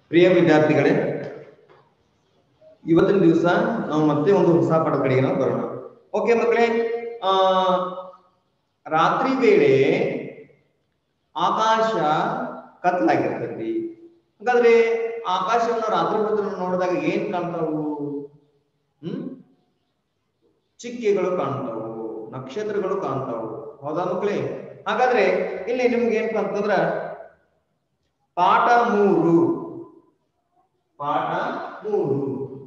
ಪ್ರಿಯ ವಿದ್ಯಾರ್ಥಿಗಳೇ ಇವತ್ತಿನ ದಿವಸ ನಾವು ಮತ್ತೆ ಒಂದು ಹೊಸ ಪಾಠದ ಕಡೆಗೆ ನಾವು ಬರೋಣ ಓಕೆ ಮಕ್ಕಳೇ ಆ ರಾತ್ರಿ ವೇಳೆ ಆಕಾಶ ಕತ್ಲಾಗಿರ್ತೈತಿ ಹಾಗಾದ್ರೆ ಆಕಾಶವನ್ನು ರಾತ್ರಿ ಹೊತ್ತು ನೋಡಿದಾಗ ಏನ್ ಕಾಣ್ತಾವು ಹ್ಮ್ ಚಿಕ್ಕೆಗಳು ಕಾಣ್ತಾವು ನಕ್ಷತ್ರಗಳು ಕಾಣ್ತಾವು ಹೌದಾ ಮಕ್ಕಳೇ ಹಾಗಾದ್ರೆ ಇಲ್ಲಿ ನಿಮ್ಗೆ ಏನಪ್ಪಾ ಅಂತಂದ್ರ ಪಾಠ ಮೂರು ಪಾಠ ಮೂರು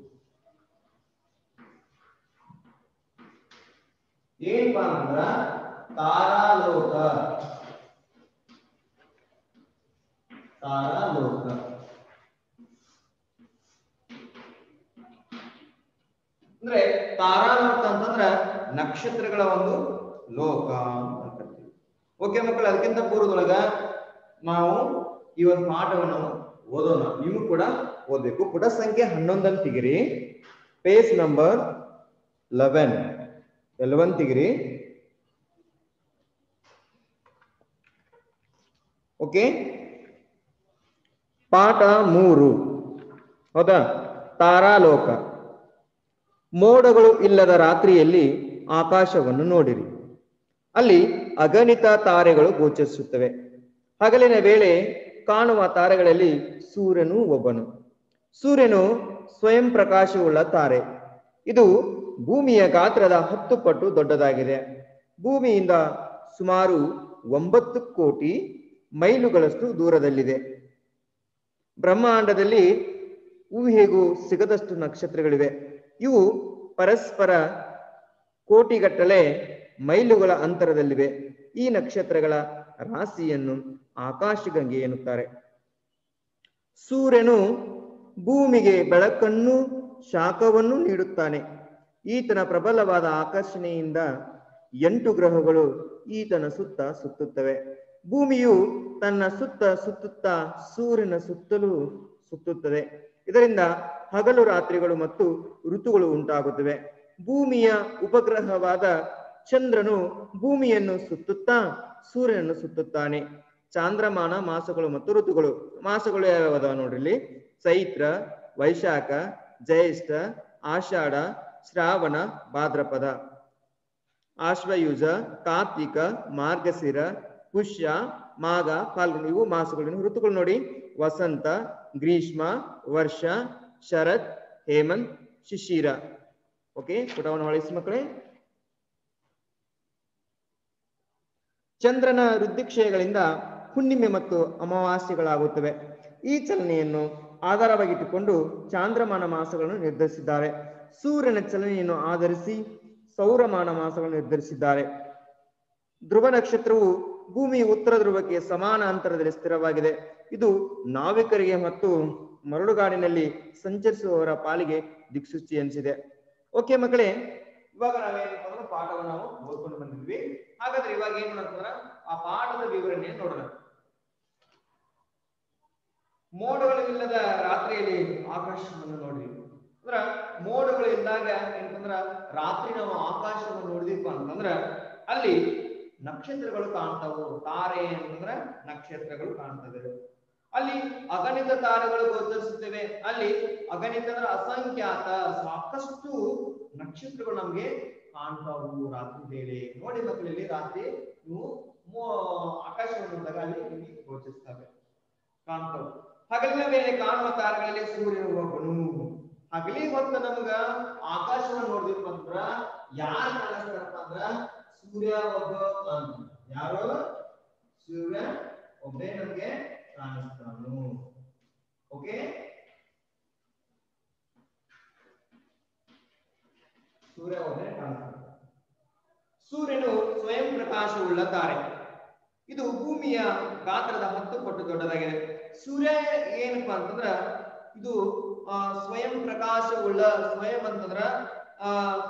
ಏನಪ್ಪಾ ಅಂದ್ರ ತಾರಾಲೋಕ ತಾರಾಲೋಕ ಅಂದ್ರೆ ತಾರಾಲೋಕ ಅಂತಂದ್ರ ನಕ್ಷತ್ರಗಳ ಒಂದು ಲೋಕ ಅಂತ ಕರಿತೀವಿ ಓಕೆ ಮಕ್ಕಳು ಅದಕ್ಕಿಂತ ಪೂರ್ವದೊಳಗ ನಾವು ಈ ಒಂದು ಪಾಠವನ್ನು ಓದೋಣ ನೀವು ಕೂಡ ಓದ್ಬೇಕು ಪುಟ ಸಂಖ್ಯೆ ಹನ್ನೊಂದನ್ನು ತೆಗಿರಿ ಪೇಜ್ ನಂಬರ್ ಲೆವೆನ್ ಎಲೆವೆನ್ ತೆಗಿರಿ ಓಕೆ ಪಾಠ ಮೂರು ಹೌದಾ ತಾರಾಲೋಕ ಮೋಡಗಳು ಇಲ್ಲದ ರಾತ್ರಿಯಲ್ಲಿ ಆಕಾಶವನ್ನು ನೋಡಿರಿ ಅಲ್ಲಿ ಅಗಣಿತ ತಾರೆಗಳು ಗೋಚರಿಸುತ್ತವೆ ಹಗಲಿನ ವೇಳೆ ಕಾಣುವ ತಾರೆಗಳಲ್ಲಿ ಸೂರ್ಯನು ಒಬ್ಬನು ಸೂರ್ಯನು ಸ್ವಯಂ ಪ್ರಕಾಶವುಳ್ಳ ತಾರೆ ಇದು ಭೂಮಿಯ ಗಾತ್ರದ ಹತ್ತು ಪಟ್ಟು ದೊಡ್ಡದಾಗಿದೆ ಭೂಮಿಯಿಂದ ಸುಮಾರು ಒಂಬತ್ತು ಕೋಟಿ ಮೈಲುಗಳಷ್ಟು ದೂರದಲ್ಲಿದೆ ಬ್ರಹ್ಮಾಂಡದಲ್ಲಿ ಊಹೆಗೂ ಸಿಗದಷ್ಟು ನಕ್ಷತ್ರಗಳಿವೆ ಇವು ಪರಸ್ಪರ ಕೋಟಿಗಟ್ಟಲೆ ಮೈಲುಗಳ ಅಂತರದಲ್ಲಿವೆ ಈ ನಕ್ಷತ್ರಗಳ ರಾಶಿಯನ್ನು ಆಕಾಶಗಂಗೆ ಎನ್ನುತ್ತಾರೆ ಸೂರ್ಯನು ಭೂಮಿಗೆ ಬೆಳಕನ್ನು ಶಾಖವನ್ನು ನೀಡುತ್ತಾನೆ ಈತನ ಪ್ರಬಲವಾದ ಆಕರ್ಷಣೆಯಿಂದ ಎಂಟು ಗ್ರಹಗಳು ಈತನ ಸುತ್ತ ಸುತ್ತುತ್ತವೆ ಭೂಮಿಯು ತನ್ನ ಸುತ್ತ ಸುತ್ತುತ್ತಾ ಸೂರ್ಯನ ಸುತ್ತಲೂ ಸುತ್ತುತ್ತದೆ ಇದರಿಂದ ಹಗಲು ರಾತ್ರಿಗಳು ಮತ್ತು ಋತುಗಳು ಉಂಟಾಗುತ್ತವೆ ಭೂಮಿಯ ಉಪಗ್ರಹವಾದ ಚಂದ್ರನು ಭೂಮಿಯನ್ನು ಸುತ್ತುತ್ತಾ ಸೂರ್ಯನನ್ನು ಸುತ್ತುತ್ತಾನೆ ಚಾಂದ್ರಮಾನ ಮಾಸಗಳು ಮತ್ತು ಋತುಗಳು ಮಾಸಗಳು ಯಾವ್ಯಾವ ನೋಡ್ರಿ ಇಲ್ಲಿ ಚೈತ್ರ ವೈಶಾಖ ಜ್ಯೇಷ್ಠ ಆಷಾಢ ಶ್ರಾವಣ ಭಾದ್ರಪದ ಆಶ್ವಯುಜ ಕಾರ್ತಿಕ ಮಾರ್ಗಶಿರ ಪುಷ್ಯ ಮಾಘ ಫಾಲ್ಗುಣ ಇವು ಮಾಸಗಳು ಋತುಗಳು ನೋಡಿ ವಸಂತ ಗ್ರೀಷ್ಮ ವರ್ಷ ಶರತ್ ಹೇಮಂತ್ ಶಿಶಿರ ಓಕೆ ಪುಟವನ್ನು ಹೊಳಿಸಿ ಮಕ್ಕಳೇ ಚಂದ್ರನ ವೃದ್ಧಿಕ್ಷಯಗಳಿಂದ ಹುಣ್ಣಿಮೆ ಮತ್ತು ಅಮಾವಾಸ್ಯೆಗಳಾಗುತ್ತವೆ ಈ ಚಲನೆಯನ್ನು ಆಧಾರವಾಗಿಟ್ಟುಕೊಂಡು ಚಾಂದ್ರಮಾನ ಮಾಸಗಳನ್ನು ನಿರ್ಧರಿಸಿದ್ದಾರೆ ಸೂರ್ಯನ ಚಲನೆಯನ್ನು ಆಧರಿಸಿ ಸೌರಮಾನ ಮಾಸಗಳನ್ನು ನಿರ್ಧರಿಸಿದ್ದಾರೆ ಧ್ರುವ ನಕ್ಷತ್ರವು ಭೂಮಿಯ ಉತ್ತರ ಧ್ರುವಕ್ಕೆ ಸಮಾನ ಅಂತರದಲ್ಲಿ ಸ್ಥಿರವಾಗಿದೆ ಇದು ನಾವಿಕರಿಗೆ ಮತ್ತು ಮರಳುಗಾಡಿನಲ್ಲಿ ಸಂಚರಿಸುವವರ ಪಾಲಿಗೆ ದಿಕ್ಸೂಚಿ ಎನಿಸಿದೆ ಓಕೆ ಮಕ್ಕಳೇ ಇವಾಗ ನಾವೇನಪ್ಪ ಅಂದ್ರೆ ಪಾಠವನ್ನು ನಾವು ಓದ್ಕೊಂಡು ಬಂದಿದ್ವಿ ಹಾಗಾದ್ರೆ ಇವಾಗ ಏನ್ ಮಾಡೋಣ ಆ ಪಾಠದ ವಿವರಣೆ ನೋಡೋಣ ಮೋಡಗಳು ಇಲ್ಲದ ರಾತ್ರಿಯಲ್ಲಿ ಆಕಾಶವನ್ನು ನೋಡ್ರಿ ಅಂದ್ರ ಮೋಡಗಳು ಇದ್ದಾಗ ಏನಂತಂದ್ರ ರಾತ್ರಿ ನಾವು ಆಕಾಶವನ್ನು ನೋಡಿದಿಪ್ಪ ಅಂತಂದ್ರ ಅಲ್ಲಿ ನಕ್ಷತ್ರಗಳು ಕಾಣ್ತಾವು ತಾರೆ ಅಂತಂದ್ರ ನಕ್ಷತ್ರಗಳು ಕಾಣ್ತದೆ ಅಲ್ಲಿ ಅಗಣಿತ ತಾರೆಗಳು ಗೋಚರಿಸುತ್ತವೆ ಅಲ್ಲಿ ಅಗಣಿತ ಅಂದ್ರೆ ಅಸಂಖ್ಯಾತ ಸಾಕಷ್ಟು ನಕ್ಷತ್ರಗಳು ನಮ್ಗೆ ಕಾಣ್ತಾವು ರಾತ್ರಿ ವೇಳೆ ನೋಡಿ ಮಕ್ಕಳಲ್ಲಿ ರಾತ್ರಿ ನೀವು ಆಕಾಶವನ್ನು ನೋಡಿದಾಗ ಅಲ್ಲಿ ನಿಮಗೆ ಗೋಚರಿಸ್ತವೆ ಕಾಣ್ತಾವು ಹಗಲಿನ ವೇಳೆ ಕಾಣುವ ತಾರೆಗಳಲ್ಲಿ ಸೂರ್ಯನು ಒಬ್ಬನು ಹಗಲಿ ಹೊತ್ತು ನಮ್ಗ ಆಕಾಶವನ್ನು ನೋಡಿದ್ವಿ ಅಂದ್ರ ಯಾರು ಕಾಣಿಸ್ತಾರಪ್ಪ ಅಂದ್ರ ಸೂರ್ಯ ಒಬ್ಬ ಕಾಣ್ತಾನ ಯಾರು ಸೂರ್ಯ ಒಬ್ಬೇ ನಮ್ಗೆ ಕಾಣಿಸ್ತಾನು ಓಕೆ ಸೂರ್ಯ ಒಬ್ಬನೇ ಕಾಣಿಸ್ತಾನೆ ಸೂರ್ಯನು ಸ್ವಯಂ ಪ್ರಕಾಶವುಳ್ಳ ತಾರೆ ಇದು ಭೂಮಿಯ ಗಾತ್ರದ ಹತ್ತು ಪಟ್ಟು ದೊಡ್ಡದಾಗಿದೆ ಸೂರ್ಯ ಏನಪ್ಪಾ ಅಂತಂದ್ರ ಇದು ಆ ಸ್ವಯಂ ಪ್ರಕಾಶವುಳ್ಳ ಸ್ವಯಂ ಅಂತಂದ್ರ ಆ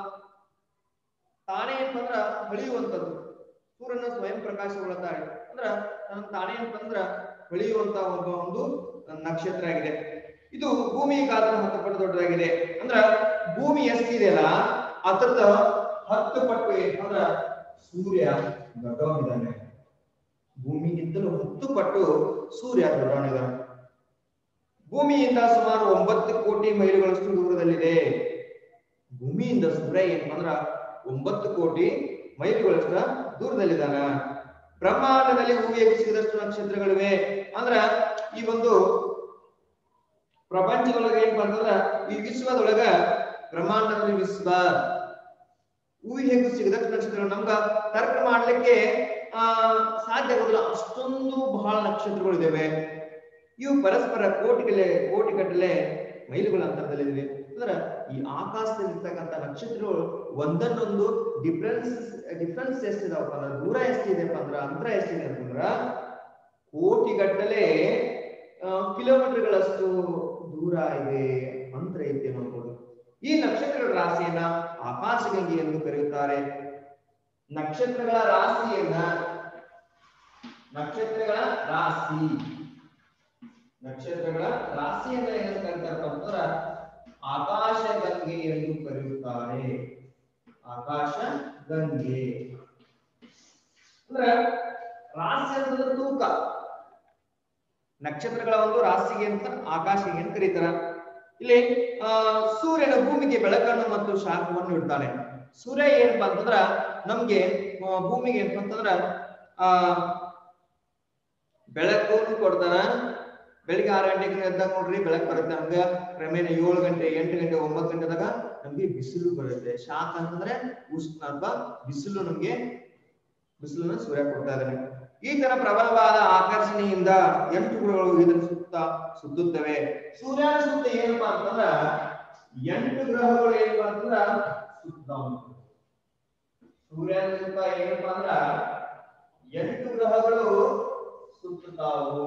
ತಾನೇ ಅಂತಂದ್ರ ಹೊಳೆಯುವಂಥದ್ದು ಸೂರ್ಯನ ಸ್ವಯಂ ಪ್ರಕಾಶವುಳ್ಳ ತಾರೆ ಅಂದ್ರ ತನ್ನ ತಾನೇ ಅಂತಂದ್ರ ಹೊಳೆಯುವಂತ ಒಂದು ಒಂದು ನಕ್ಷತ್ರ ಆಗಿದೆ ಇದು ಭೂಮಿ ಗಾತ್ರ ಹತ್ತು ಪಟ್ಟು ದೊಡ್ಡದಾಗಿದೆ ಅಂದ್ರ ಭೂಮಿ ಎಷ್ಟಿದೆಯಲ್ಲ ಅದರದ ಹತ್ತು ಪಟ್ಟು ಅಂದ್ರ ಸೂರ್ಯ ದೊಡ್ಡವನಿದ್ದಾನೆ ಭೂಮಿಗಿಂತಲೂ ಹತ್ತು ಪಟ್ಟು ಸೂರ್ಯ ದೊಡ್ಡವನಿದ್ದಾನೆ ಭೂಮಿಯಿಂದ ಸುಮಾರು ಒಂಬತ್ತು ಕೋಟಿ ಮೈಲುಗಳಷ್ಟು ದೂರದಲ್ಲಿದೆ ಭೂಮಿಯಿಂದ ಸೂರ್ಯ ಏನಪ್ಪ ಅಂದ್ರ ಒಂಬತ್ತು ಕೋಟಿ ಮೈಲುಗಳಷ್ಟು ದೂರದಲ್ಲಿದ್ದಾನ ಬ್ರಹ್ಮಾಂಡದಲ್ಲಿ ಹೂವಿಗೆ ಸಿಗದಷ್ಟು ನಕ್ಷತ್ರಗಳಿವೆ ಅಂದ್ರ ಈ ಒಂದು ಪ್ರಪಂಚದೊಳಗ ಏನ್ ಅಂತಂದ್ರ ಈ ವಿಶ್ವದೊಳಗ ಬ್ರಹ್ಮಾಂಡದಲ್ಲಿ ವಿಶ್ವ ಊಹೆಗೂ ಸಿಗದಷ್ಟು ನಕ್ಷತ್ರಗಳು ನಮ್ಗ ತರ್ಕ ಮಾಡ್ಲಿಕ್ಕೆ ಆ ಸಾಧ್ಯ ಆಗೋದಿಲ್ಲ ಅಷ್ಟೊಂದು ಬಹಳ ನಕ್ಷತ್ರಗಳು ಇದಾವೆ ಇವು ಪರಸ್ಪರ ಕೋಟಿಗಲೆ ಕೋಟಿಗಟ್ಟಲೆ ಮೈಲುಗಳ ಅಂತರದಲ್ಲಿವೆ ಅಂದ್ರ ಈ ಆಕಾಶದಲ್ಲಿ ಇರ್ತಕ್ಕಂಥ ನಕ್ಷತ್ರಗಳು ಒಂದನ್ನೊಂದು ಡಿಫ್ರೆನ್ಸ್ ಡಿಫ್ರೆನ್ಸ್ ಎಷ್ಟಿದಾವಪ್ಪ ಅಂದ್ರೆ ದೂರ ಎಷ್ಟಿದೆಪ್ಪ ಅಂದ್ರ ಅಂತರ ಎಷ್ಟಿದೆ ಅಂತಂದ್ರ ಕೋಟಿಗಟ್ಟಲೆ ಕಿಲೋಮೀಟರ್ಗಳಷ್ಟು ದೂರ ಇದೆ ಅಂತರ ಐತೆ ನೋಡ್ಬೋದು ಈ ನಕ್ಷತ್ರಗಳ ರಾಶಿಯನ್ನ ಆಕಾಶಗಂಗೆ ಎಂದು ಕರೆಯುತ್ತಾರೆ ನಕ್ಷತ್ರಗಳ ರಾಶಿಯನ್ನ ನಕ್ಷತ್ರಗಳ ರಾಶಿ ನಕ್ಷತ್ರಗಳ ರಾಶಿಯನ್ನ ಏನು ಕರೀತಾರಪ್ಪ ಅಂತಂದ್ರ ಆಕಾಶ ಗಂಗೆ ಎಂದು ಕರೆಯುತ್ತಾರೆ ಆಕಾಶ ಗಂಗೆ ಅಂದ್ರ ರಾಶಿ ಅಂತಂದ್ರೆ ತೂಕ ನಕ್ಷತ್ರಗಳ ಒಂದು ರಾಶಿಗೆ ಅಂತ ಆಕಾಶಿಗೆ ಅಂತ ಕರೀತಾರ ಇಲ್ಲಿ ಆ ಸೂರ್ಯನ ಭೂಮಿಗೆ ಬೆಳಕನ್ನು ಮತ್ತು ಶಾಖವನ್ನು ಇಡ್ತಾನೆ ಸೂರ್ಯ ಏನಪ್ಪಾ ಅಂತಂದ್ರ ನಮ್ಗೆ ಆ, ಭೂಮಿಗೆ ಏನಪ್ಪಾ ಅಂತಂದ್ರ ಆ ಬೆಳಕನ್ನು ಕೊಡ್ತಾನ ಬೆಳಿಗ್ಗೆ ಆರು ಗಂಟೆಗೆ ಎದ್ದಾಗ ನೋಡ್ರಿ ಬೆಳಕು ಬರುತ್ತೆ ನಮ್ಗೆ ಕ್ರಮೇಣ ಏಳು ಗಂಟೆ ಎಂಟು ಗಂಟೆ ಒಂಬತ್ತು ಗಂಟೆದಾಗ ನಮ್ಗೆ ಬಿಸಿಲು ಬರುತ್ತೆ ಶಾಖ ಅಂತಂದ್ರೆ ಉಷ್ಣ ಅಥವಾ ಬಿಸಿಲು ನಮ್ಗೆ ಬಿಸಿಲನ್ನ ಸೂರ್ಯ ಕೊಡ್ತಾ ಇದ್ದಾನೆ ಈ ತರ ಪ್ರಬಲವಾದ ಆಕರ್ಷಣೆಯಿಂದ ಎಂಟು ಗ್ರಹಗಳು ಇದರ ಸುತ್ತ ಸುತ್ತುತ್ತವೆ ಸೂರ್ಯನ ಸುತ್ತ ಏನಪ್ಪಾ ಅಂತಂದ್ರ ಎಂಟು ಗ್ರಹಗಳು ಏನಪ್ಪಾ ಅಂತಂದ್ರ ಸುತ್ತವು ಸೂರ್ಯನ ಸುತ್ತ ಏನಪ್ಪಾ ಅಂದ್ರ ಎಂಟು ಗ್ರಹಗಳು ಸುತ್ತುತ್ತಾವು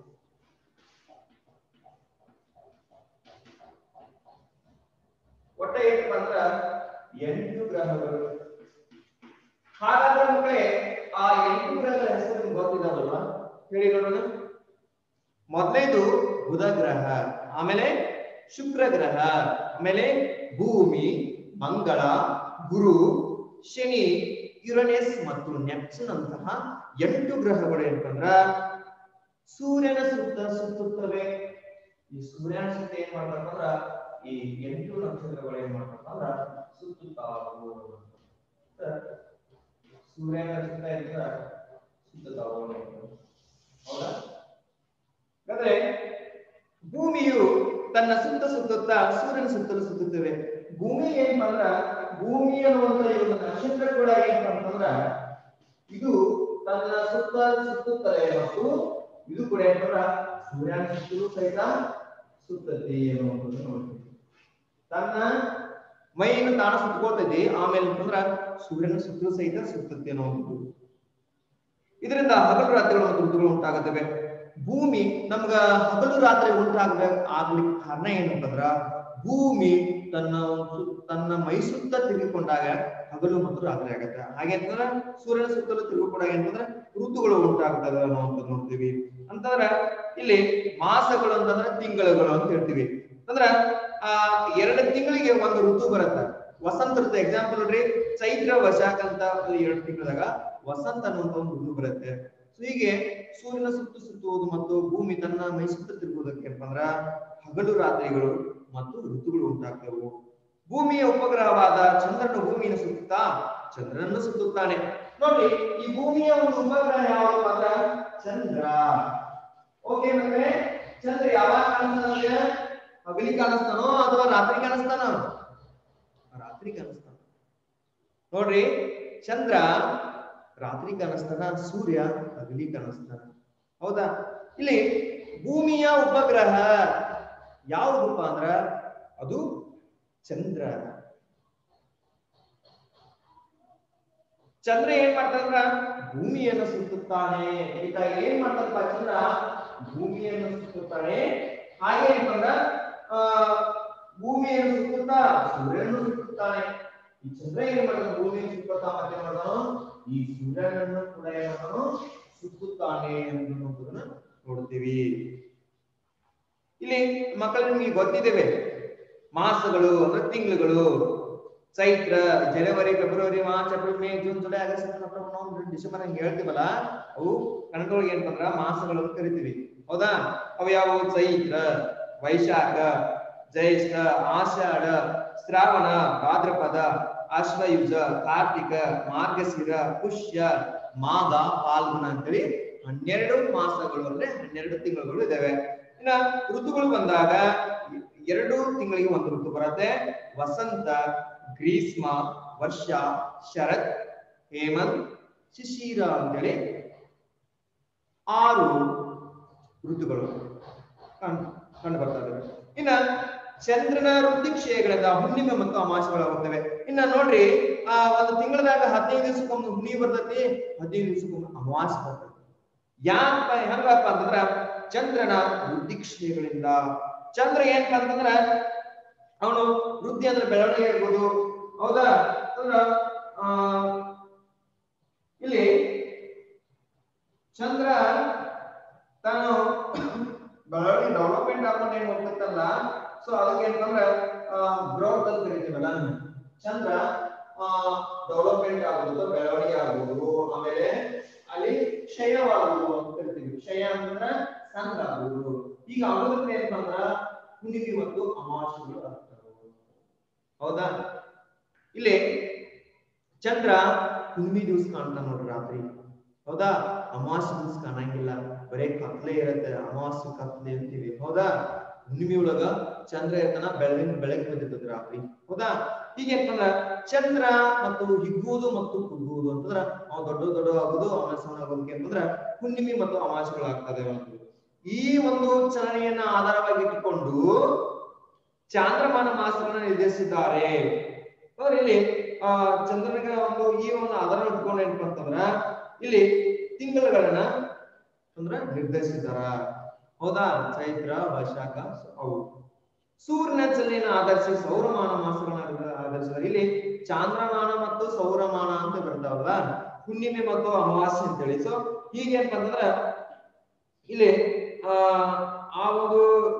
ಒಟ್ಟ ಏನಪ್ಪಾ ಅಂದ್ರ ಎಂಟು ಗ್ರಹಗಳು ಹಾಗಾದ್ರೆ ಮಕ್ಕಳೇ ಆ ಎಂಟು ಗ್ರಹಗಳ ಹೆಸರು ನಿಮ್ಗೆ ಗೊತ್ತಿದಾವಲ್ವಾ ಹೇಳಿ ನೋಡೋಣ ಮೊದಲನೇದು ಬುಧ ಗ್ರಹ ಆಮೇಲೆ ಶುಕ್ರ ಗ್ರಹ ಆಮೇಲೆ ಭೂಮಿ ಮಂಗಳ ಗುರು ಶನಿ ಯುರನೇಸ್ ಮತ್ತು ನೆಪ್ಚೂನ್ ಅಂತಹ ಎಂಟು ಗ್ರಹಗಳು ಏನಂತಂದ್ರ ಸೂರ್ಯನ ಸುತ್ತ ಸುತ್ತುತ್ತವೆ ಈ ಸೂರ್ಯನ ಸುತ್ತ ಏನ್ ಮಾಡ್ತಾರಂದ್ರ ಈ ಎಂಟು ನಕ್ಷತ್ರಗಳು ಏನ್ ಮಾಡ್ತಾರಂದ್ರ ಸುತ್ತುತ್ತಾವು ಸೂರ್ಯನ ಸುತ್ತ ಇದ್ರ ಸುತ್ತುತ್ತಾವು ಹೌದಾ ಹಾಗಾದ್ರೆ ಭೂಮಿಯು ತನ್ನ ಸುತ್ತ ಸುತ್ತುತ್ತಾ ಸೂರ್ಯನ ಸುತ್ತಲೂ ಸುತ್ತುತ್ತವೆ ಭೂಮಿ ಏನ್ ಅಂದ್ರ ಭೂಮಿ ಅನ್ನುವಂತ ಈ ಒಂದು ನಕ್ಷತ್ರ ಕೂಡ ಏನಪ್ಪ ಅಂತಂದ್ರ ಇದು ತನ್ನ ಸುತ್ತ ಸುತ್ತುತ್ತದೆ ಮತ್ತು ಇದು ಕೂಡ ಏನಂದ್ರ ಸೂರ್ಯನ ಸುತ್ತಲೂ ಸಹಿತ ಸುತ್ತತೆ ಅನ್ನುವಂಥದ್ದು ನೋಡ್ತೀವಿ ತನ್ನ ಮೈಯನ್ನು ತಾನು ಸುತ್ತಕೋತೈತಿ ಆಮೇಲೆ ಅಂತಂದ್ರ ಸೂರ್ಯನ ಸುತ್ತಲೂ ಸಹಿತ ಸುತ್ತತೆ ಅನ್ನುವಂಥದ್ದು ಇದರಿಂದ ಹಗಲು ರಾತ್ರಿಗಳು ಮತ್ತು ಋತುಗಳು ಉಂಟಾಗುತ್ತವೆ ಭೂಮಿ ನಮ್ಗ ಹಗಲು ರಾತ್ರಿ ಉಂಟಾಗ್ಬೇಕು ಆಗ್ಲಿಕ್ಕೆ ಕಾರಣ ಏನಂತಂದ್ರ ಭೂಮಿ ತನ್ನ ಒಂದು ತನ್ನ ಮೈ ಸುತ್ತ ತಿರುಗಿಕೊಂಡಾಗ ಹಗಲು ಮತ್ತು ರಾತ್ರಿ ಆಗತ್ತೆ ಹಾಗೆ ಅಂತಂದ್ರ ಸೂರ್ಯನ ಸುತ್ತಲೂ ತಿರುಗಿಕೊಂಡಾಗ ಏನಂತಂದ್ರ ಋತುಗಳು ಉಂಟಾಗ್ತವೆ ಅನ್ನುವಂಥದ್ದು ನೋಡ್ತೀವಿ ಅಂತಂದ್ರ ಇಲ್ಲಿ ಮಾಸಗಳು ಅಂತಂದ್ರೆ ತಿಂಗಳುಗಳು ಅಂತ ಹೇಳ್ತೀವಿ ಅಂದ್ರ ಆ ಎರಡು ತಿಂಗಳಿಗೆ ಒಂದು ಋತು ಬರುತ್ತೆ ವಸಂತ ಋತು ಎಕ್ಸಾಂಪಲ್ ನೋಡ್ರಿ ಚೈತ್ರ ವಶಾಖ ಅಂತ ಅಲ್ಲಿ ಎರಡು ತಿಂಗಳದಾಗ ವಸಂತ ಅನ್ನುವಂತ ಒಂದು ಋತು ಬರುತ್ತೆ ಸೊ ಹೀಗೆ ಸೂರ್ಯನ ಸುತ್ತು ಸುತ್ತುವುದು ಮತ್ತು ಭೂಮಿ ತನ್ನ ಮೈ ಸುತ್ತ ತಿರುಗುವುದಕ್ಕೆ ಏನಪ್ಪ ಅಂದ್ರ ಹಗಲು ರಾತ್ರಿಗಳು ಮತ್ತು ಋತುಗಳು ಉಂಟಾಗ್ತವು ಭೂಮಿಯ ಉಪಗ್ರಹವಾದ ಚಂದ್ರನು ಭೂಮಿಯನ್ನು ಸುತ್ತುತ್ತಾ ಚಂದ್ರನನ್ನು ಸುತ್ತುತ್ತಾನೆ ನೋಡಿ ಈ ಭೂಮಿಯ ಒಂದು ಉಪಗ್ರಹ ಯಾವುದು ಅಂದ್ರ ಚಂದ್ರ ಓಕೆ ಮತ್ತೆ ಚಂದ್ರ ಯಾವಾಗ ಕಾಣಿಸ್ತಾನೆ ಹಗಲಿ ಕಾಣಿಸ್ತಾನೋ ಅಥವಾ ರಾತ್ರಿ ಕಾಣಿಸ್ತಾನೋ ರಾತ್ರಿ ಕಾಣಿಸ್ತಾನ ನೋಡ್ರಿ ಚಂದ್ರ ರಾತ್ರಿ ಕಾಣಿಸ್ತಾನ ಸೂರ್ಯ ಹಗಲಿ ಕಾಣಿಸ್ತಾನ ಹೌದಾ ಇಲ್ಲಿ ಭೂಮಿಯ ಉಪಗ್ರಹ ಯಾವುದಪ್ಪ ಅಂದ್ರ ಅದು ಚಂದ್ರ ಚಂದ್ರ ಏನ್ ಮಾಡ್ತಾನಂದ್ರ ಭೂಮಿಯನ್ನು ಸುತ್ತುತ್ತಾನೆ ಈಗ ಏನ್ ಮಾಡ್ತಾನಪ್ಪ ಚಂದ್ರ ಭೂಮಿಯನ್ನು ಸುತ್ತುತ್ತಾನೆ ಹಾಗೆ ಏನಂದ್ರ ಆ ಭೂಮಿಯನ್ನು ಸುತ್ತುತ್ತಾ ಸೂರ್ಯನನ್ನು ಸುತ್ತುತ್ತಾನೆ ಈ ಚಂದ್ರ ಏನ್ ಮಾಡ್ತಾನೆ ಭೂಮಿಯನ್ನು ಸುತ್ತುತ್ತಾ ಮತ್ತೆ ಏನ್ ಮಾಡ್ತಾನೋ ಈ ಸೂರ್ಯನನ್ನು ಕೂಡ ಏನ್ ಮಾಡ್ತಾನೋ ಸುತ್ತುತ್ತಾನೆ ಅನ್ನೋದನ್ನ ನೋಡ್ತೀವಿ ಇಲ್ಲಿ ಮಕ್ಕಳು ನಿಮಗೆ ಗೊತ್ತಿದ್ದೇವೆ ಮಾಸಗಳು ಅಂದ್ರೆ ತಿಂಗಳುಗಳು ಚೈತ್ರ January February March April May June July August September November December ಹಂಗೆ ಹೇಳ್ತೀವಲ್ಲ ಅವು ಕನ್ನಡದೊಳಗೆ ಏನಂತಂದ್ರ ಮಾಸಗಳು ಅಂತ ಕರಿತೀವಿ ಹೌದಾ ಅವು ಯಾವುವು ಚೈತ್ರ ವೈಶಾಖ ಜ್ಯೇಷ್ಠ ಆಷಾಢ ಶ್ರಾವಣ ಭಾದ್ರಪದ ಅಶ್ವಯುಜ ಕಾರ್ತಿಕ ಮಾರ್ಗಶಿರ ಪುಷ್ಯ ಮಾಘ ಫಾಲ್ಗುಣ ಅಂತೇಳಿ ಹನ್ನೆರಡು ಮಾಸಗಳು ಅಂದ್ರೆ ಹನ್ನೆರಡು ತಿಂಗಳುಗಳು ಇದಾವೆ ಇನ್ನ ಋತುಗಳು ಬಂದಾಗ ಎರಡು ತಿಂಗಳಿಗೆ ಒಂದು ಋತು ಬರುತ್ತೆ ವಸಂತ ಗ್ರೀಷ್ಮ ವರ್ಷ ಶರತ್ ಹೇಮಂತ್ ಶಿಶಿರ ಅಂತೇಳಿ ಆರು ಋತುಗಳು ಕಂಡು ಕಂಡು ಬರ್ತಾ ಇದಾವೆ ಇನ್ನ ಚಂದ್ರನ ವೃದ್ಧಿಕ್ಷಯಗಳಿಂದ ಹುಣ್ಣಿಮೆ ಮತ್ತು ಅಮಾಸೆಗಳಾಗುತ್ತವೆ ಇನ್ನ ನೋಡ್ರಿ ಆ ಒಂದು ತಿಂಗಳದಾಗ ಹದಿನೈದು ದಿವಸಕ್ಕೊಮ್ಮೆ ಹುಣ್ಣಿಮೆ ಬರ್ತೈತಿ ಹದಿನೈದು ದಿವಸಕ್ಕೊಮ್ಮೆ ಅಮಾವಾಸ್ಯೆ ಬರ್ತೈತಿ ಯಾಕ ಹೆಂಗಪ್ಪ ಅಂತಂದ್ರ ಚಂದ್ರನ ವೃದ್ಧಿಕ್ಷಯಗಳಿಂದ ಚಂದ್ರ ಏನಪ್ಪ ಅಂತಂದ್ರ ಅವನು ವೃದ್ಧಿ ಅಂದ್ರೆ ಬೆಳವಣಿಗೆ ಇರ್ಬೋದು ಹೌದಾ ಅಂದ್ರ ಆ ಇಲ್ಲಿ ಚಂದ್ರ ತಾನು ಬೆಳವಣಿಗೆ ಡೆವಲಪ್ಮೆಂಟ್ ಆಗ್ಕೊಂಡು ಏನ್ ಹೋಗ್ತಿತ್ತಲ್ಲ ಸೊ ಅದಕ್ಕೆ ಏನಂದ್ರೆ ಗ್ರೋತ್ ಅಂತ ಕರಿತೀವಲ್ಲ ಚಂದ್ರ ಡೆವಲಪ್ಮೆಂಟ್ ಆಗುವುದು ಬೆಳವಣಿಗೆ ಆಗುವುದು ಆಮೇಲೆ ಅಲ್ಲಿ ಕ್ಷಯವಾಗುವುದು ಅಂತ ಕರಿತೀವಿ ಕ್ಷಯ ಅಂತಂದ್ರೆ ಸಂಘ ಆಗುವುದು ಈಗ ಆಗೋದ್ರಿಂದ ಏನಪ್ಪ ಅಂದ್ರ ಹುಣ್ಣಿಮೆ ಮತ್ತು ಅಮಾವಾಸ್ಯೆಗಳು ಆಗ್ತವೆ ಹೌದಾ ಇಲ್ಲಿ ಚಂದ್ರ ಹುಣ್ಣಿಮೆ ದಿವಸ ಕಾಣ್ತಾನ ನೋಡ್ರಿ ರಾತ್ರಿ ಹೌದಾ ಅಮಾವಾಸ್ಯೆ ದಿವಸ ಕಾಣಂಗಿಲ್ಲ ಬರೇ ಕತ್ಲೆ ಇರತ್ತೆ ಅಮಾವಾಸ್ಯೆ ಕತ್ಲೆ ಅಂತೀವಿ ಹೌದಾ ಹುಣ್ಣಿಮೆ ಒಳಗ ಚಂದ್ರ ಇರ್ತಾನ ಬೆಳಗಿನ ಬೆಳಗ್ಗೆ ಬಂದಿರ್ತದೆ ರಾತ್ರಿ ಹೌದಾ ಈಗ ಏನಂದ್ರ ಚಂದ್ರ ಮತ್ತು ಹಿಗ್ಗುವುದು ಮತ್ತು ಕುಗ್ಗುವುದು ಅಂತಂದ್ರ ಅವ್ ದೊಡ್ಡ ದೊಡ್ಡ ಆಗುದು ಆಮೇಲೆ ಸಣ್ಣ ಆಗೋದಕ್ಕೆ ಅಂತಂದ್ರ ಹುಣ್ಣಿಮೆ ಮತ್ತು ಅಮಾವಾಸ್ಯೆಗಳಾಗ್ತದೆ ಅಂತ ಈ ಒಂದು ಚಲನೆಯನ್ನ ಆಧಾರವಾಗಿ ಇಟ್ಟುಕೊಂಡು ಚಾಂದ್ರಮಾನ ಮಾಸಗಳನ್ನ ನಿರ್ಧರಿಸಿದ್ದಾರೆ ನೋಡ್ರಿ ಇಲ್ಲಿ ಆ ಚಂದ್ರನಿಗೆ ಒಂದು ಈ ಒಂದು ಆಧಾರ ಇಟ್ಕೊಂಡು ಏನಪ್ಪ ಅಂತಂದ್ರ ಇಲ್ಲಿ ತಿಂಗಳುಗಳನ್ನ ಅಂದ್ರ ನಿರ್ಧರಿಸಿದಾರ ಹೌದಾ ಚೈತ್ರ ವೈಶಾಖ ಅವು ಸೂರ್ಯನ ಚಲನೆಯನ್ನು ಆಧರಿಸಿ ಸೌರಮಾನ ಮಾಸಗಳನ್ನ ಆಧರಿಸಿದ್ದಾರೆ ಇಲ್ಲಿ ಚಾಂದ್ರಮಾನ ಮತ್ತು ಸೌರಮಾನ ಅಂತ ಬರ್ತಾವಲ್ಲ ಹುಣ್ಣಿಮೆ ಮತ್ತು ಅಮಾವಾಸ್ಯೆ ಅಂತೇಳಿ ಸೊ ಹೀಗೆ ಅಂತಂದ್ರ ಇಲ್ಲಿ ಆ ಆ ಒಂದು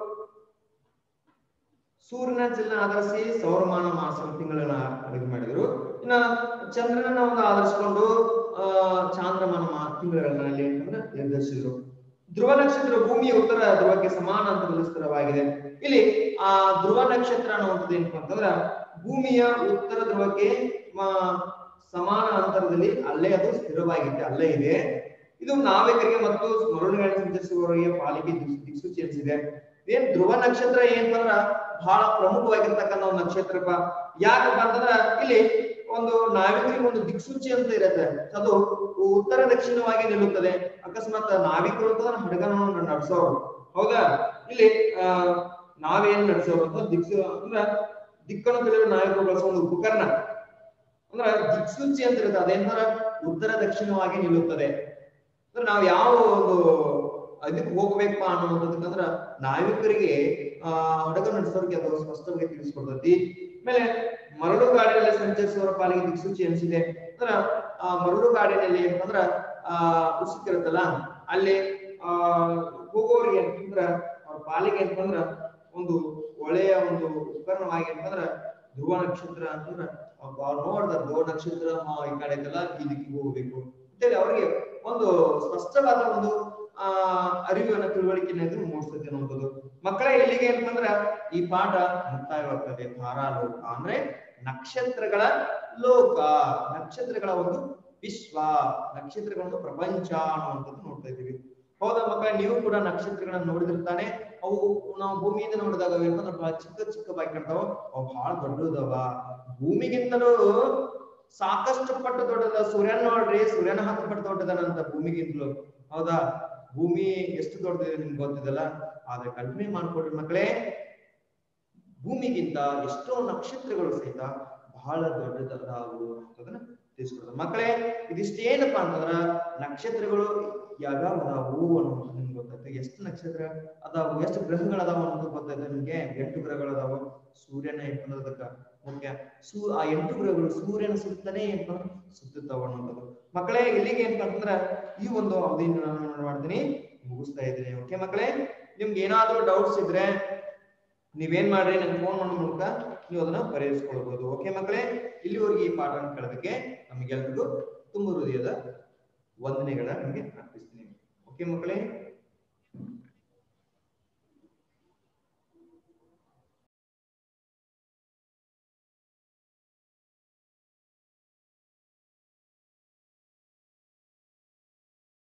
ಸೂರ್ಯನ ಚಲನ ಆಧರಿಸಿ ಸೌರಮಾನ ಮಾಸ ತಿಂಗಳನ್ನ ಅಡುಗೆ ಮಾಡಿದ್ರು ಇನ್ನ ಚಂದ್ರನ ಒಂದು ಆಧರಿಸಿಕೊಂಡು ಆ ಚಾಂದ್ರಮಾನ ಮಾ ತಿಂಗಳನ್ನ ಅಲ್ಲಿ ಅಂತಂದ್ರೆ ನಿರ್ಧರಿಸಿದ್ರು ಧ್ರುವ ನಕ್ಷತ್ರ ಭೂಮಿಯ ಉತ್ತರ ಧ್ರುವಕ್ಕೆ ಸಮಾನ ಅಂತರದಲ್ಲಿ ಸ್ಥಿರವಾಗಿದೆ ಇಲ್ಲಿ ಆ ಧ್ರುವ ನಕ್ಷತ್ರ ಅನ್ನುವಂಥದ್ದು ಏನಪ್ಪ ಅಂತಂದ್ರ ಭೂಮಿಯ ಉತ್ತರ ಧ್ರುವಕ್ಕೆ ಆ, ಸಮಾನ ಅಂತರದಲ್ಲಿ ಅಲ್ಲೇ ಅದು ಸ್ಥಿರವಾಗಿದೆ ಅಲ್ಲೇ ಇದೆ ಇದು ನಾವಿಕರಿಗೆ ಮತ್ತು ಮರುಳುಗಾಡಿ ಸಂಚರಿಸುವವರಿಗೆ ಪಾಲಿಕೆ ದಿಕ್ಸು- ದಿಕ್ಸೂಚಿ ಎನಿಸಿದೆ ಏನ್ ಧ್ರುವ ನಕ್ಷತ್ರ ಏನಂದ್ರ ಬಹಳ ಪ್ರಮುಖವಾಗಿರ್ತಕ್ಕಂಥ ಒಂದು ನಕ್ಷತ್ರಪ್ಪ ಯಾಕಪ್ಪ ಅಂತಂದ್ರ ಇಲ್ಲಿ ಒಂದು ನಾವಿಕರಿಗೆ ಒಂದು ದಿಕ್ಸೂಚಿ ಅಂತ ಇರುತ್ತೆ ಅದು ಉತ್ತರ ದಕ್ಷಿಣವಾಗಿ ನಿಲ್ಲುತ್ತದೆ ಅಕಸ್ಮಾತ್ ನಾವಿಕರು ಅಂತಂದ್ರೆ ಹಡಗನವನ್ನು ನಡೆಸೋರು ಹೌದಾ ಇಲ್ಲಿ ಆ ನಾವೇನ್ ನಡೆಸೋರು ಅಂತ ದಿಕ್ಸು ಅಂದ್ರ ದಿಕ್ಕನ್ನು ತಿಳಿಯುವ ನಾವಿಕರು ಬಳಸೋ ಒಂದು ಉಪಕರಣ ಅಂದ್ರ ದಿಕ್ಸೂಚಿ ಅಂತ ಇರುತ್ತೆ ಅದೇನಂದ್ರ ಉತ್ತರ ದಕ್ಷಿಣವಾಗಿ ನಿಲ್ಲುತ್ತದೆ ಅಂದ್ರೆ ನಾವು ಯಾವ ಒಂದು ಇದಕ್ಕೆ ಹೋಗ್ಬೇಕಪ್ಪ ಅನ್ನೋದಂದ್ರ ನಾವಿಕರಿಗೆ ಆ ಹಡಗ ನಡೆಸೋರಿಗೆ ಅದು ಸ್ಪಷ್ಟವಾಗಿ ತಿಳಿಸ್ಕೊಡ್ತೈತಿ ಆಮೇಲೆ ಮರಳು ಗಾಡಿಯಲ್ಲಿ ಸಂಚರಿಸುವವರ ಪಾಲಿಗೆ ದಿಕ್ಸೂಚಿ ಅನಿಸಿದೆ ಅಂದ್ರ ಆ ಮರಳು ಗಾಡಿನಲ್ಲಿ ಅಂತಂದ್ರ ಆ ಉಸುಕಿರುತ್ತಲ್ಲ ಅಲ್ಲಿ ಆ ಹೋಗೋರಿಗೆ ಅಂತಂದ್ರ ಅವ್ರ ಪಾಲಿಗೆ ಅಂತಂದ್ರ ಒಂದು ಒಳ್ಳೆಯ ಒಂದು ಉಪಕರಣವಾಗಿ ಅಂತಂದ್ರ ಧ್ರುವ ನಕ್ಷತ್ರ ಅಂತಂದ್ರ ಅವ್ರು ನೋಡ್ದ ಧ್ರುವ ನಕ್ಷತ್ರ ಆ, ಈ ಕಡೆ ಐತಲ್ಲ ಈ ದಿಕ್ಕಿಗೆ ಹೋಗ್ಬೇಕು ಅಂತೇಳಿ ಅವ್ರಿಗೆ ಒಂದು ಸ್ಪಷ್ಟವಾದ ಒಂದು ಆ ಅರಿವಿನ ತಿಳುವಳಿಕೆನ ಇದು ಮೂಡಿಸ್ತದೆ ಅನ್ನುವಂಥದ್ದು ಮಕ್ಕಳ ಇಲ್ಲಿಗೆ ಅಂತಂದ್ರ ಈ ಪಾಠ ಮುಕ್ತಾಯವಾಗ್ತದೆ ತಾರಾಲೋಕ ಅಂದ್ರೆ ನಕ್ಷತ್ರಗಳ ಲೋಕ ನಕ್ಷತ್ರಗಳ ಒಂದು ವಿಶ್ವ ನಕ್ಷತ್ರಗಳ ಒಂದು ಪ್ರಪಂಚ ಅನ್ನುವಂಥದ್ದು ನೋಡ್ತಾ ಇದ್ದೀವಿ ಹೌದಾ ಮಕ್ಕಳ ನೀವು ಕೂಡ ನಕ್ಷತ್ರಗಳನ್ನ ನೋಡಿದಿರ್ತಾನೆ ಅವು ನಾವು ಭೂಮಿಯಿಂದ ನೋಡಿದಾಗ ಅವು ಏನಂದ್ರೆ ಬಹಳ ಚಿಕ್ಕ ಚಿಕ್ಕವಾಗಿ ಕಾಣ್ತಾವ ಅವು ಬಹಳ ದೊಡ್ಡದವ ಭೂಮಿಗಿಂತಲೂ ಸಾಕಷ್ಟು ಪಟ್ಟು ದೊಡ್ಡದ ಸೂರ್ಯನ ನೋಡ್ರಿ ಸೂರ್ಯನ ಹತ್ತು ಪಟ್ಟು ದೊಡ್ಡದನಂತ ಭೂಮಿಗಿಂತಲೂ ಹೌದಾ ಭೂಮಿ ಎಷ್ಟು ದೊಡ್ಡದಿದೆ ನಿಮ್ಗೆ ಗೊತ್ತಿದಲ್ಲ ಆದ್ರೆ ಕಲ್ಪನೆ ಮಾಡ್ಕೊಡ್ರಿ ಮಕ್ಕಳೇ ಭೂಮಿಗಿಂತ ಎಷ್ಟೋ ನಕ್ಷತ್ರಗಳು ಸಹಿತ ಬಹಳ ದೊಡ್ಡದಾದವು ಅಂತದನ್ನ ತಿಳಿಸ್ಕೊಡ್ತಾರೆ ಮಕ್ಕಳೇ ಇದಿಷ್ಟೇನಪ್ಪಾ ಅಂತಂದ್ರ ನಕ್ಷತ್ರಗಳು ಯಾವ್ಯಾವ ಅದಾವು ಅನ್ನೋದು ನಿಮ್ಗೆ ಗೊತ್ತಾಯ್ತು ಎಷ್ಟು ನಕ್ಷತ್ರ ಅದಾವು ಎಷ್ಟು ಗ್ರಹಗಳು ಅದಾವ ಅನ್ನೋದು ಗೊತ್ತಾಯ್ತು ನಿಮ್ಗೆ ಎಂಟು ಗ್ರಹಗಳು ಅದಾವು ಸೂರ್ಯನ ಎಂಟದಕ್ಕ ಓಕೆ ಸೂ ಆ ಎಂಟು ಗ್ರಹಗಳು ಸೂರ್ಯನ ಸುತ್ತನೇ ಏನಪ್ಪ ಸುತ್ತುತ್ತಾವ ಅನ್ನೋದು ಮಕ್ಕಳೇ ಇಲ್ಲಿಗೆ ಏನಪ್ಪ ಅಂತಂದ್ರ ಈ ಒಂದು ಅವಧಿನ ನಾನು ಏನ್ ಮಾಡ್ತೀನಿ ಮುಗಿಸ್ತಾ ಇದ್ದೀನಿ ಓಕೆ ಮಕ್ಕಳೇ ನಿಮ್ಗೆ ಏನಾದ್ರೂ ಡೌಟ್ಸ್ ಇದ್ರೆ ನೀವೇನ್ ಮಾಡ್ರಿ ನಂಗೆ ಫೋನ್ ಮಾಡೋ ಮೂಲಕ ನೀವು ಅದನ್ನ ಪರಿಹರಿಸ್ಕೊಳ್ಬಹುದು ಓಕೆ ಮಕ್ಕಳೇ ಇಲ್ಲಿವರೆಗೆ ಈ ಪಾಠವನ್ನು ಕೇಳೋದಕ್ಕೆ ನಮಗೆಲ್ರಿಗೂ ತುಂಬ ಹೃದಯದ ವಂದನೆಗಳ ನಿಮಗೆ ಅರ್ಪಿಸ್ತೀನಿ ಓಕೆ ಮಕ್ಕಳೇ